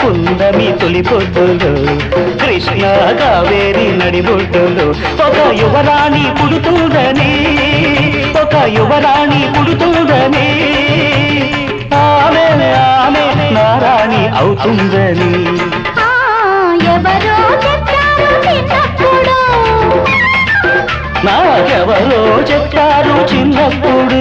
పుందమి తొలి పొద్దులు కృష్ణ కావేరి నడిబొడ్డులు ఒక యువరాణి పుడుతుందని ఒక యువరాణి పుడుతుందని ఆమె ఆమె నారాణి అవుతుందని ఆ, ఎవరో చెప్పారు చిన్నప్పుడు నాకెవరో చెప్పారు చిన్నప్పుడు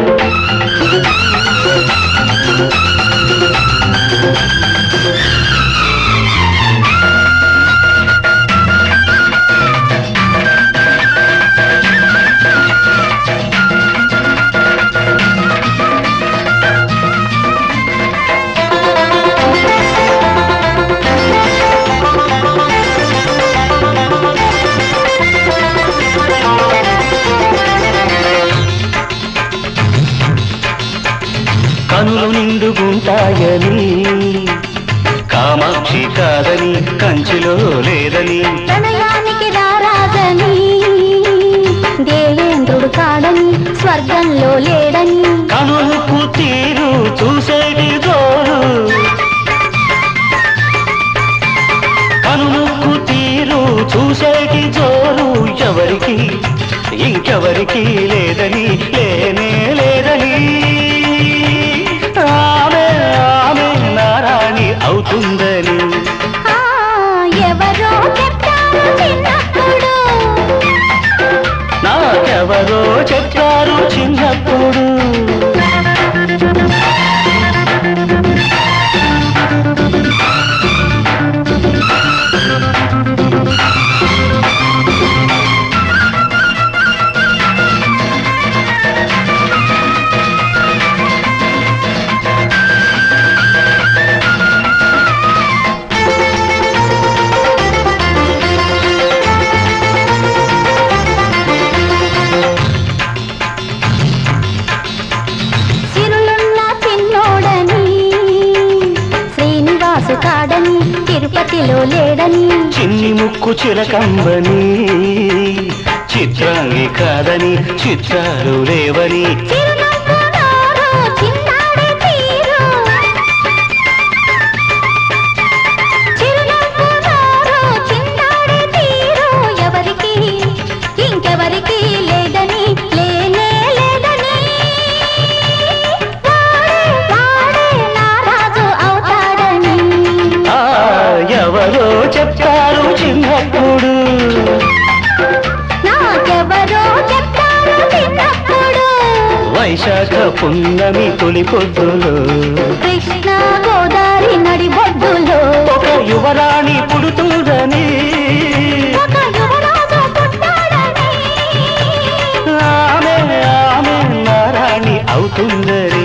కనులు నిండుగుంటాయని కామాక్షి కాదని కంచిలో లేదని ప్రణయానికి రారాజని దేవేంద్రుడు కాడని స్వర్గంలో లేడని కనులకు తీరు చూసేటి జోరు కనులకు తీరు చూసేటి జోరు ఎవరికి ఇంకెవరికి లేదని లేనే లేదని ఆమె ఆమె నారాణి అవుతుందని ఆ, ఎవరో చెప్పారు చిన్నప్పుడు నాకెవరో చెప్పారు చిన్నప్పుడు సిరులున్న చిన్నోడని శ్రీనివాసు కాడని తిరుపతిలో లేడని చిన్ని ముక్కు చిలకంబని చిత్రాంగి కాదని చిత్రాలు లేవని చిరునవ్వు నోరు చిన్నారి తీరు చిరునవ్వు నోరు చిన్నారి తీరు ఎవరికి ఇంకెవరికి లేదని లేనే లేదని వాడే వాడే నా రాజు అవుతాడని ఆ ఎవరో చెప్తారు చిన్నప్పుడు నాకెవరో చెప్పారు చిన్నప్పుడు వైశాఖ పున్నమి తొలి పొద్దులు కృష్ణ గోదావరి నడి బొడ్డులో ఒక యువరాణి పుడుతుందని ఒక యువరాజు పుట్టాడని ఆమె ఆమె నారాణి అవుతుందని